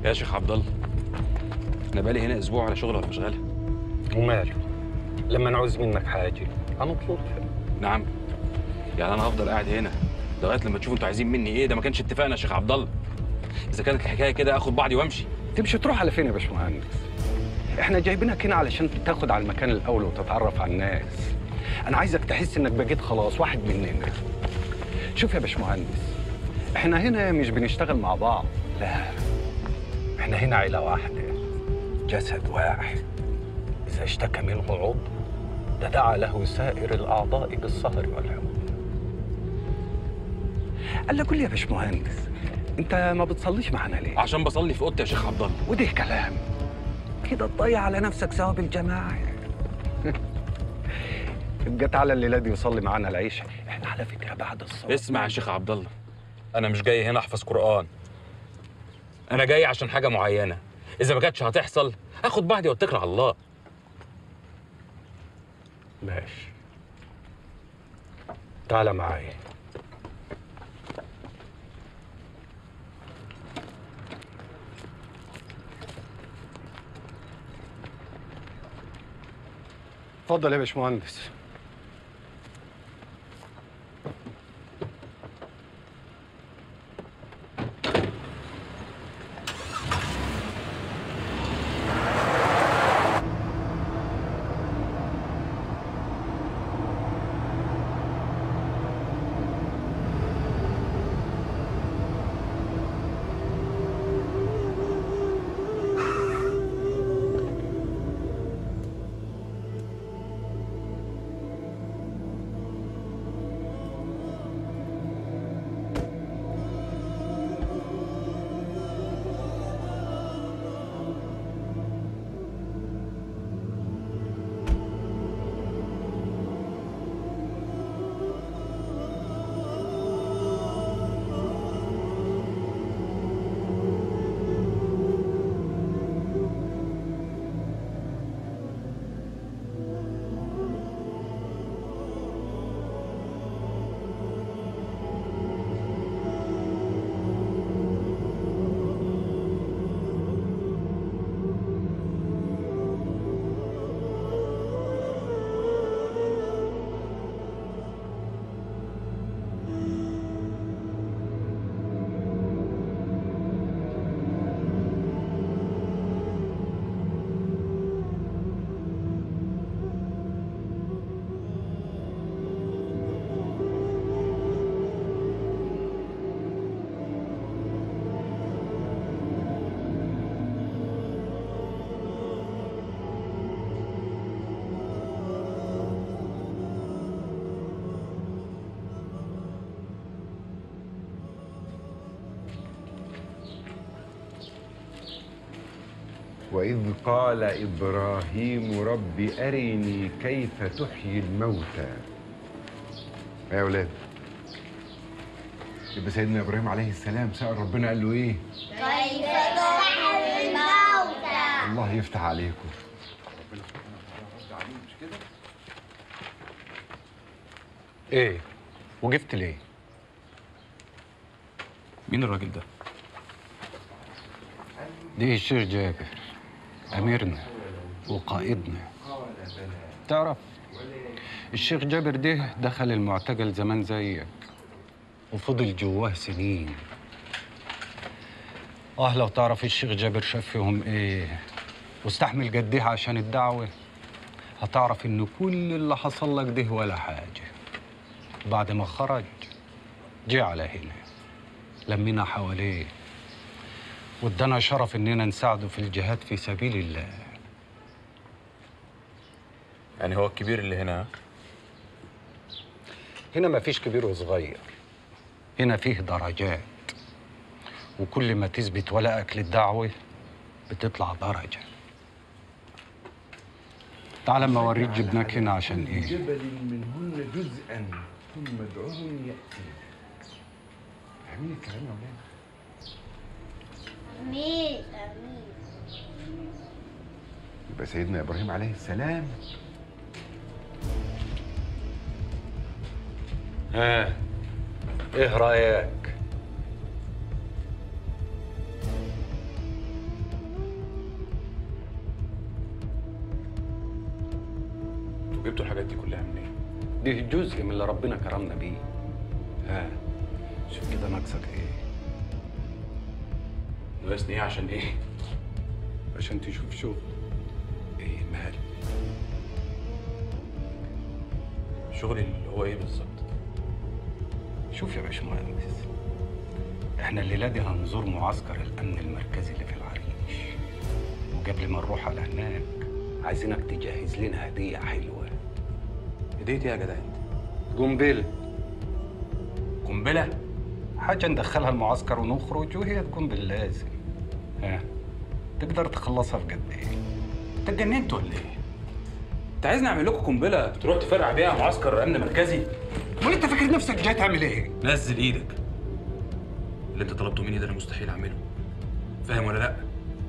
يا شيخ عبد الله انا بقالي هنا اسبوع على شغل ولا مشغله وماله لما نعوز منك حاجه هنطلبها نعم يعني انا هفضل قاعد هنا لغايه لما تشوفوا انتوا عايزين مني ايه ده ما كانش اتفقنا يا شيخ عبد الله اذا كانت الحكايه كده اخد بعضي وامشي تمشي تروح على فين يا باشمهندس احنا جايبينك هنا علشان تاخد على المكان الاول وتتعرف على الناس انا عايزك تحس انك بقيت خلاص واحد مننا شوف يا باشمهندس احنا هنا مش بنشتغل مع بعض لا احنا هنا عيله واحده جسد واحد اذا اشتكى منه عضو تداعى له سائر الاعضاء بالسهر والحمى قال لي قول لي يا باشمهندس انت ما بتصليش معانا ليه عشان بصلي في اوضتي يا شيخ عبد الله وده كلام كده تضيع على نفسك ثواب الجماعة يبقى تعالى الليلة دي وصلي معانا العيشة احنا على فكرة بعد الصلاة اسمع يا شيخ عبد الله انا مش جاي هنا احفظ قران انا جاي عشان حاجه معينه اذا ما كانتش هتحصل هاخد بعضي واتكل على الله ماشي تعالى معايا اتفضل يا باشمهندس وإذ قال إبراهيم رب أرني كيف تحيي الموتى يا أولاد يبقى سيدنا إبراهيم عليه السلام سأل ربنا قال له إيه؟ كيف تحيي الموتى الله يفتح عليكم ايه وقفت ليه مين الراجل ده دي الشيخ جابر أميرنا وقائدنا تعرف الشيخ جابر ده دخل المعتقل زمان زيك وفضل جواه سنين اه لو تعرف الشيخ جابر شاف فيهم ايه واستحمل قد ايه عشان الدعوة هتعرف ان كل اللي حصل لك ده ولا حاجة بعد ما خرج جه على هنا لمينا حواليه وادانا شرف اننا نساعده في الجهاد في سبيل الله يعني هو الكبير اللي هنا ها؟ هنا ما فيش كبير وصغير هنا فيه درجات وكل ما تثبت ولائك للدعوة بتطلع درجة تعال اما اوريك جبناك هنا عشان ايه جبل منهن جزءا ثم ادعوهم يأتي فاهمين الكلام يا ولاد؟ أمين أمين يبقى سيدنا إبراهيم عليه السلام ها ايه رايك جبتوا الحاجات دي كلها منين؟ دي جزء من اللي ربنا كرمنا بيه ها شوف كده ناقصك ايه ناقصني ايه عشان ايه؟ عشان تشوف شغل ايه مال شغلي اللي هو ايه بالظبط؟ شوف يا باشمهندس احنا الليله دي هنزور معسكر الامن المركزي اللي في العريش وقبل ما نروح على هناك عايزينك تجهز لنا هديه حلوه هديتي يا جدع انت؟ قنبله قنبله؟ حاجه ندخلها المعسكر ونخرج وهي تكون باللازم ها تقدر تخلصها في قد ايه انت اتجننت ولا ايه؟ انت عايزني اعمل لكم قنبله تروح تفرقع بيها معسكر امن مركزي؟ امال انت فاكر نفسك جاي تعمل ايه نزل ايدك اللي انت طلبته مني ده انا مستحيل اعمله فاهم ولا لا؟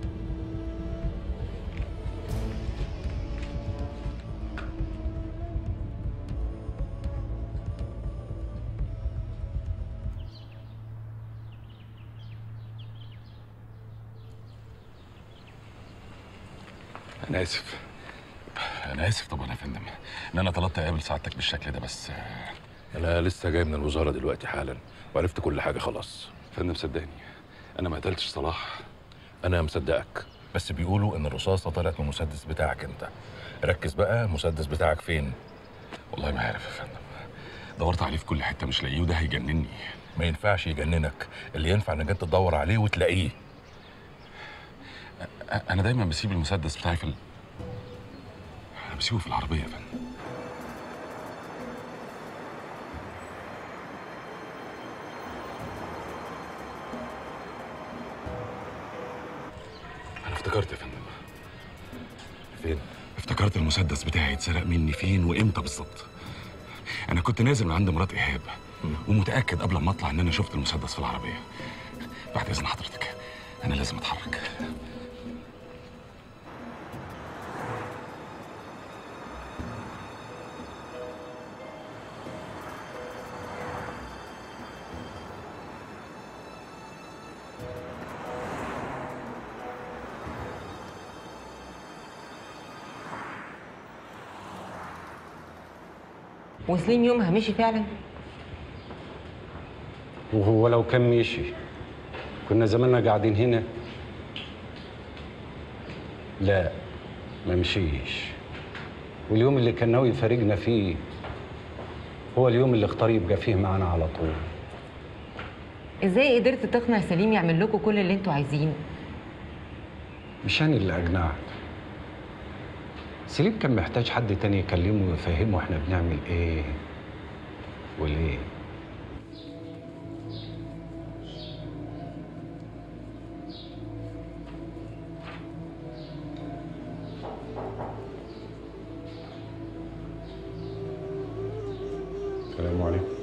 انا اسف انا اسف طبعا يا فندم ان انا طلبت اقابل سعادتك بالشكل ده بس انا لسه جاي من الوزاره دلوقتي حالا وعرفت كل حاجه خلاص فندم صدقني انا ما قتلتش صلاح انا مصدقك بس بيقولوا ان الرصاصه طلعت من المسدس بتاعك انت ركز بقى المسدس بتاعك فين والله ما عارف يا فندم دورت عليه في كل حته مش لاقيه وده هيجنني ما ينفعش يجننك اللي ينفع انك انت تدور عليه وتلاقيه أ- انا دايما بسيب المسدس بتاعي في ال... انا بسيبه في العربيه يا فندم انا افتكرت يا فندم فين افتكرت المسدس بتاعي اتسرق مني فين وامتى بالظبط انا كنت نازل من عند مرات ايهاب ومتاكد قبل ما اطلع ان انا شفت المسدس في العربيه بعد اذن حضرتك انا لازم اتحرك وسليم يومها مشي فعلا وهو لو كان مشي كنا زماننا قاعدين هنا لا ما مشيش واليوم اللي كان ناوي يفارقنا فيه هو اليوم اللي اختار يبقى فيه معانا على طول ازاي قدرت تقنع سليم يعمل لكم كل اللي انتوا عايزينه مش انا اللي اقنعت سليم كان محتاج حد تاني يكلمه ويفهمه احنا بنعمل ايه وليه السلام عليكم